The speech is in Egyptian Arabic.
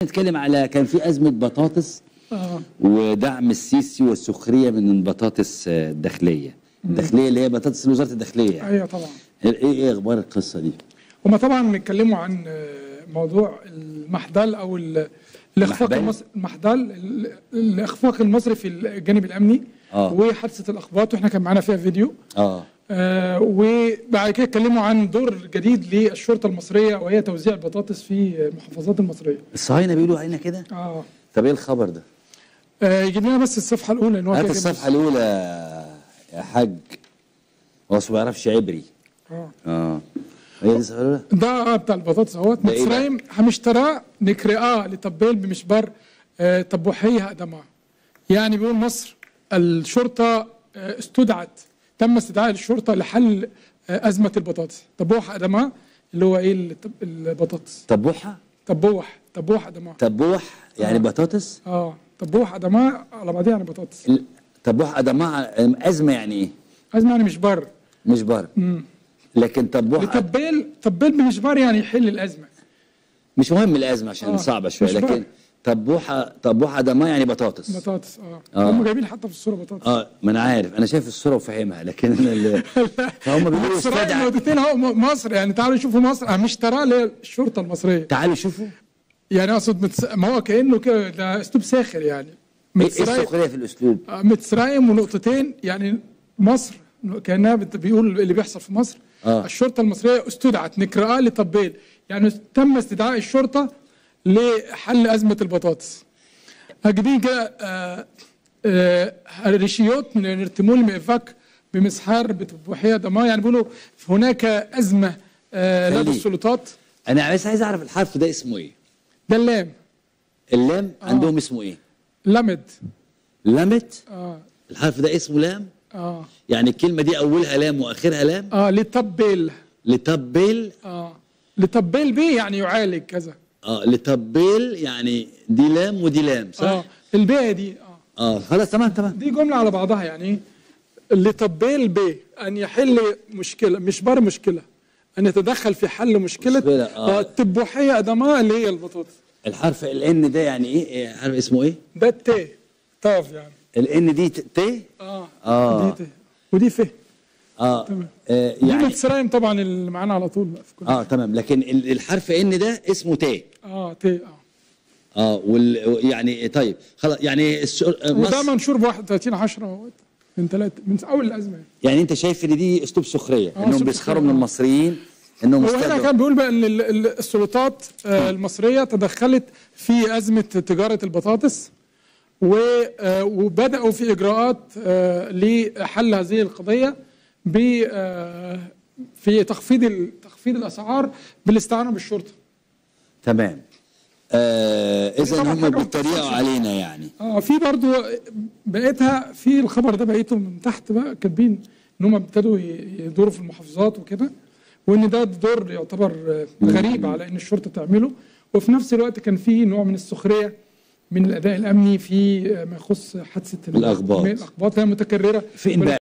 بنتكلم على كان في ازمه بطاطس اه ودعم السيسي والسخريه من البطاطس آه، الداخليه الداخليه اللي هي بطاطس وزاره الداخليه يعني. ايوه طبعا ايه ايه اخبار القصه دي هما طبعا بيتكلموا عن آه، موضوع المحدل او ال- الاخفاق المحدل؟ المصري المحدل ال- الاخفاق المصري في الجانب الامني آه. وحادثه الاخباط واحنا كان معانا فيها فيديو اه آه وبعد كده اتكلموا عن دور جديد للشرطه المصريه وهي توزيع البطاطس في المحافظات المصريه الصهاينه بيقولوا علينا كده اه, طب ايه الخبر ده آه يجيب لنا بس الصفحه الاولى ان هو هات كده الصفحه الاولى يا حاج هو أصله ما بيعرفش عبري اه اه هي دي الصفحه الاولى ده بتاع البطاطس اهوت ده إيه بقى؟ مصرايم همشتراه نكرئاه لطبيل بمشبر آه، طبوحيه أدماء يعني بيقول مصر الشرطه آه، استدعت تم استدعاء الشرطه لحل آه، ازمه البطاطس طبوح أدماء اللي هو ايه الطب- البطاطس تبوحه طبوح طبوح أدماء تبوح يعني بطاطس اه طبوح أدماء على بعضها يعني بطاطس ال- تبوح ادماء ازمه يعني ايه ازمه يعني مشبر مش بر لكن تبوح لطبيل طبيل بمشبر يعني يحل الازمه مش مهم الازمه عشان آه، صعبه شويه مش لكن بر. تبوحه تبوحه ادماء يعني بطاطس بطاطس اه, آه. هم جايبين حتى في الصوره بطاطس اه ما انا عارف انا شايف الصوره وفاهمها لكن أنا اللي فهم بيقولوا مصر استدعى نقطتين اهو م- مصر يعني تعالوا شوفوا مصر أه مش ترى اللي هي الشرطه المصريه تعالوا شوفوا يعني اقصد متس... ما هو كانه كده ده اسلوب ساخر يعني ايه إيه متسرايم السخريه في الاسلوب آه، متسرايم ونقطتين يعني مصر كانها بت- بيقول اللي بيحصل في مصر آه. الشرطه المصريه استدعت نكراء لطبيل يعني تم استدعاء الشرطه لحل ازمه البطاطس هجيبين كده آه، آه، ريشيوت من الارتمول ميفاك بمسحار بتبوحيه دمار يعني بيقولوا هناك ازمه آه، لدى خليه. السلطات انا بس عايز اعرف الحرف ده اسمه ايه ده اللام اللام عندهم اسمه ايه لمد لمت اه الحرف ده اسمه لام اه يعني الكلمه دي اولها لام واخرها لام اه لطبيل لتبل اه لطبيل بيه يعني يعالج كذا اه لتبل يعني دي لام ودي لام صح اه البيئة دي اه اه خلاص تمام تمام دي جملة على بعضها يعني لطبيل بيه أن يحل مشكلة مش بر مشكلة أن يتدخل في حل مشكلة, مشكلة، آه. آه. التبوحية أدماء اللي هي البطاطس الحرف الان ده يعني ايه إيه حرف اسمه ايه ده التي طاف يعني الان دي ت ت اه آه. دي تي ودي فه اه, آه دي يعني متسرايم طبعا اللي معانا على طول بقى في كل اه تمام لكن ال- الحرف ان ده اسمه ت اه تي اه اه وال يعني طيب خلاص يعني السؤال- آه، وده مصر منشور ب 31 10 من ثلاثة من اول الأزمة يعني. يعني انت شايف ان دي اسلوب سخريه آه، انهم أسلوب بيسخروا سخرية، من آه. المصريين انهم وهنا استدعوا كان بيقول بقى ان ال- ال- السلطات آه، المصريه تدخلت في ازمه تجاره البطاطس و- آه، وبداوا في اجراءات آه، لحل هذه القضيه ب آه، في تخفيض ال- تخفيض الاسعار بالاستعانه بالشرطه. تمام آه اذا طبعاً هم حاجة ما بيتريقوا بتحصلش. علينا يعني اه في برضو بقيتها في الخبر ده بقيته من تحت بقى كاتبين ان هم ابتدوا ي- يدوروا في المحافظات وكده وان ده دور يعتبر آه، غريب على ان الشرطه تعمله وفي نفس الوقت كان في نوع من السخريه من الاداء الامني في آه، ما يخص حادثه ال- الأخباط. الاخباط اللي هي متكرره فين بقى